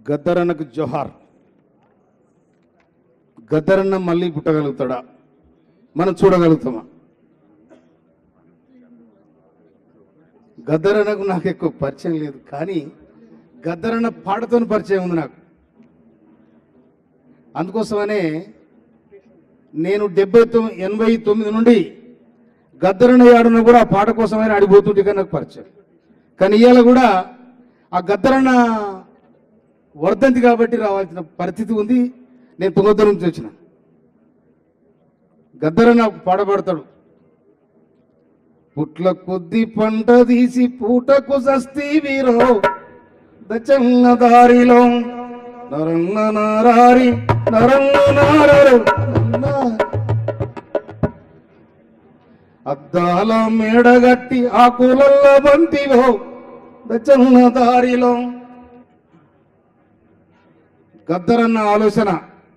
గద్దరన్నకు జోహార్ గద్దరన్న మళ్ళీ పుట్టగలుగుతాడా మనం చూడగలుగుతామా గద్దరన్నకు నాకు ఎక్కువ పరిచయం లేదు కానీ గద్దరన్న పాటతో పరిచయం ఉంది నాకు అందుకోసమనే నేను డెబ్బై తొమ్మిది ఎనభై తొమ్మిది నుండి గద్దరన్న ఆడున కూడా ఆ పాట కోసమైనా అడిగిపోతుంటే కానీ నాకు పరిచయం కానీ ఇవాళ కూడా ఆ గద్దరన్న వర్ధంతి కాబట్టి రావాల్సిన పరిస్థితి ఉంది నేను తుంగతుల నుంచి వచ్చిన గద్దరన్న పాడబడతాడు పుట్ల కొద్ది పంట తీసి పూటకు సస్తి వీరో దచన్న దారిలో నరంగ నారారి నరంగ నారరు అద్దాల మేడగట్టి ఆకులల్ల బంతివో దచన్న దారిలో గద్దరన్న ఆలోచన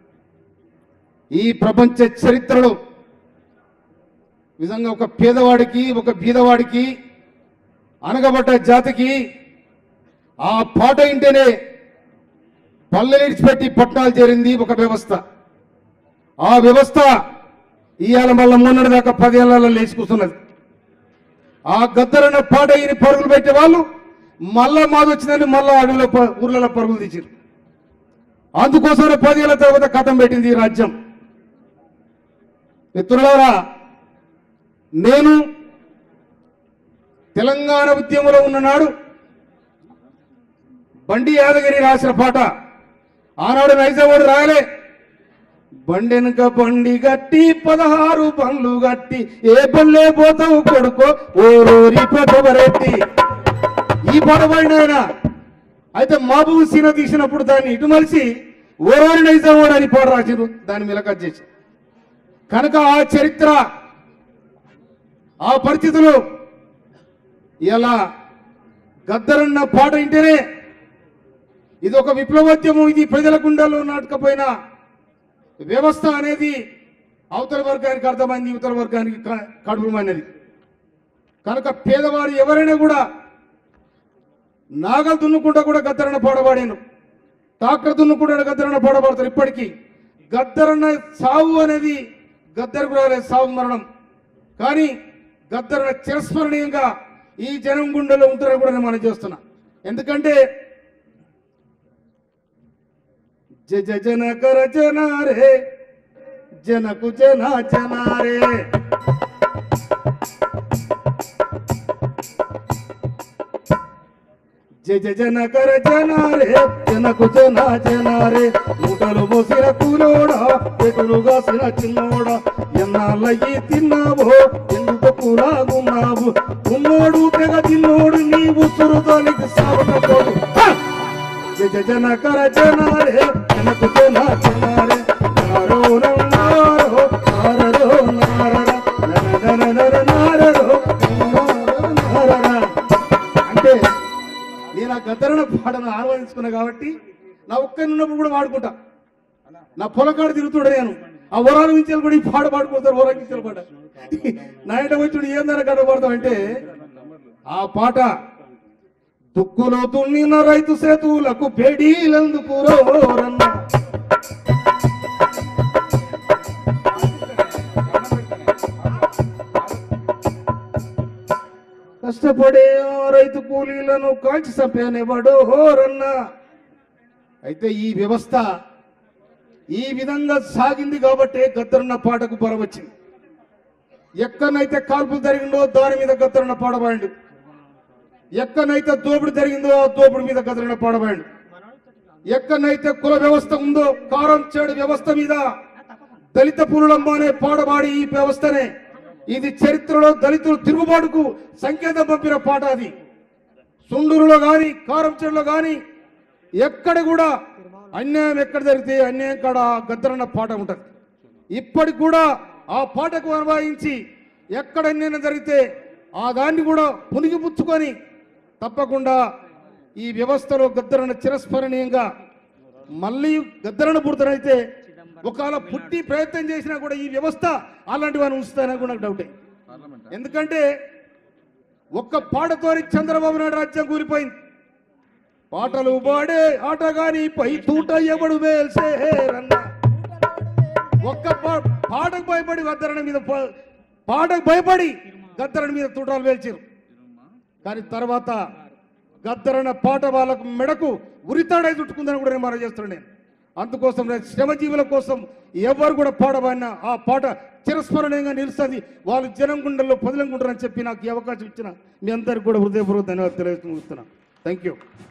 ఈ ప్రపంచ చరిత్రలో నిజంగా ఒక పేదవాడికి ఒక బీదవాడికి అనగబడ్డ జాతికి ఆ పాట ఇంటేనే పల్లెలు ఇడిచిపెట్టి పట్టణాలు చేరింది ఒక వ్యవస్థ ఆ వ్యవస్థ ఇవాళ మళ్ళీ మొన్నటి దాకా పదేళ్లలో లేచి కూర్చున్నది ఆ గద్దరన్న పాట అయిన పరుగులు పెట్టే వాళ్ళు మళ్ళా మాది వచ్చిందని మళ్ళా అడవిలో ప- ఊర్లలో పరుగులు తీసారు అందుకోసమే పదేళ్ల తర్వాత కథం పెట్టింది ఈ రాజ్యం మిత్రులారా నేను తెలంగాణ ఉద్యమంలో ఉన్ననాడు బండి యాదగిరి రాసిన పాట ఆనాడు నైజాముడు రాయలే బండెనక బండి గట్టి పదహారు బండ్లు గట్టి ఏ పల్లె పోతావు కొడుకో ఓరోరి పెద్దవరెట్టి ఈ పాట పాడిన ఆయన అయితే మాబూబు సీన తీసినప్పుడు దాన్ని ఇటు మలిసి ఓరోరి నైజాముడు అని పాట రాసిరు దాన్ని మిలకట్ చేసి కనుక ఆ చరిత్ర ఆ పరిస్థితులు ఇలా గద్దరన్న పాట వింటేనే ఇది ఒక విప్లవోద్యమం ఇది ప్రజల గుండెల్లో నాటకపోయిన వ్యవస్థ అనేది అవతల వర్గానికి అర్థమైంది ఇవతల వర్గానికి క- కడుపుమైనది కనుక పేదవాడు ఎవరైనా కూడా నాగలు దున్నుకుంటా కూడా గద్దరన్న పాడబడాను ట్రాక్టర్ దున్నుకుంటా గద్దరన్న పాడబడతారు ఇప్పటికీ గద్దరన్న సావు అనేది గద్దరకు రాలే సావు మరణం కానీ గద్దరన్న చిరస్మరణీయంగా ఈ జనం గుండెలో ఉంటారని కూడా నేను మనం చేస్తున్నా ఎందుకంటే జ జ జనకర జనారే జనకు జన జనారే జ జ జనకర జనారే జనకు జన జనారే మూటలు మోసిన కూలోడా ఎదురుగాసిన చిన్నోడా ఎన్నాళ్ళయి తిన్నావో ఎందుకు కూలాగున్నావు ఉన్నోడు తెగ తిన్నోడు నీవు సురుదానికి సాగకపోడు జ జ జనకర జనారే జనకు జన జనారే నారో నారో నారో నారర నర నర నారరో నారర అంటే నేను ఆ గద్దరన పాటను ఆహ్వానించుకున్నా కాబట్టి నా ఒక్కరి ఉన్నప్పుడు కూడా వాడుకుంటా నా పొలకాడు తిరుగుతుండే నేను ఆ వరాలు నుంచి కూడా ఈ పాట పాడుకుంటారు వరాలు పాట నా ఇంట వచ్చి ఏందన కథ పాడతాం అంటే ఆ పాట దుక్కులో దున్నిన రైతు సేతులకు బేడీలందుకు రోరన్న కష్టపడే ఆ రైతు కూలీలను కాల్చి చంపేనేవాడు హోరన్న అయితే ఈ వ్యవస్థ ఈ విధంగా సాగింది కాబట్టి గద్దరన్న పాటకు బలవచ్చింది ఎక్కడనైతే కాల్పులు జరిగిందో దాని మీద గద్దరన్న పాడబాయండు ఎక్కడనైతే దోపిడి జరిగిందో ఆ దోపిడి మీద గద్దరన్న పాడబాయండు ఎక్కడనైతే కుల వ్యవస్థ ఉందో కారం చేడు వ్యవస్థ మీద దళిత పురులమ్మ అనే పాడబాడి ఈ వ్యవస్థనే ఇది చరిత్రలో దళితులు తిరుగుబాటుకు సంకేతం పంపిన పాట అది సుండూరులో గాని కారం చెడులో గాని ఎక్కడ కూడా అన్యాయం ఎక్కడ జరిగితే అన్యాయం కాడ గద్దరన్న పాట ఉంటది ఇప్పటికి కూడా ఆ పాటకు అనుభవించి ఎక్కడ అన్యాయం జరిగితే ఆ దాన్ని కూడా పునిగిపుచ్చుకొని తప్పకుండా ఈ వ్యవస్థలో గద్దరన్న చిరస్మరణీయంగా మళ్ళీ గద్దరన పుడతానైతే ఒకవేళ పుట్టి ప్రయత్నం చేసినా కూడా ఈ వ్యవస్థ అలాంటి వారిని ఉంచుతానని కూడా నాకు డౌటే ఎందుకంటే ఒక్క పాటతోని చంద్రబాబు నాయుడు రాజ్యం కూలిపోయింది పాటలు పాడే ఆటగాని పై తూట ఎవడు వేల్సేరన్న ఒక్క పా- పాటకు భయపడి గద్దరణ మీద ప- పాటకు భయపడి గద్దరణ మీద తూటాలు వేల్చారు కానీ తర్వాత గద్దరణ పాట వాళ్ళకు మెడకు ఉరితాడై చుట్టుకుందని కూడా నేను మనం చేస్తున్నాను నేను అందుకోసం నేను శ్రమజీవుల కోసం ఎవరు కూడా పాడబడిన ఆ పాట చిరస్మరణీయంగా నిలుస్తుంది వాళ్ళు జనం గుండెల్లో పదిలం గుండరని చెప్పి నాకు ఈ అవకాశం ఇచ్చిన మీ అందరికి కూడా హృదయపూర్వక ధన్యవాదాలు తెలియజేస్తున్నా థ్యాంక్ యూ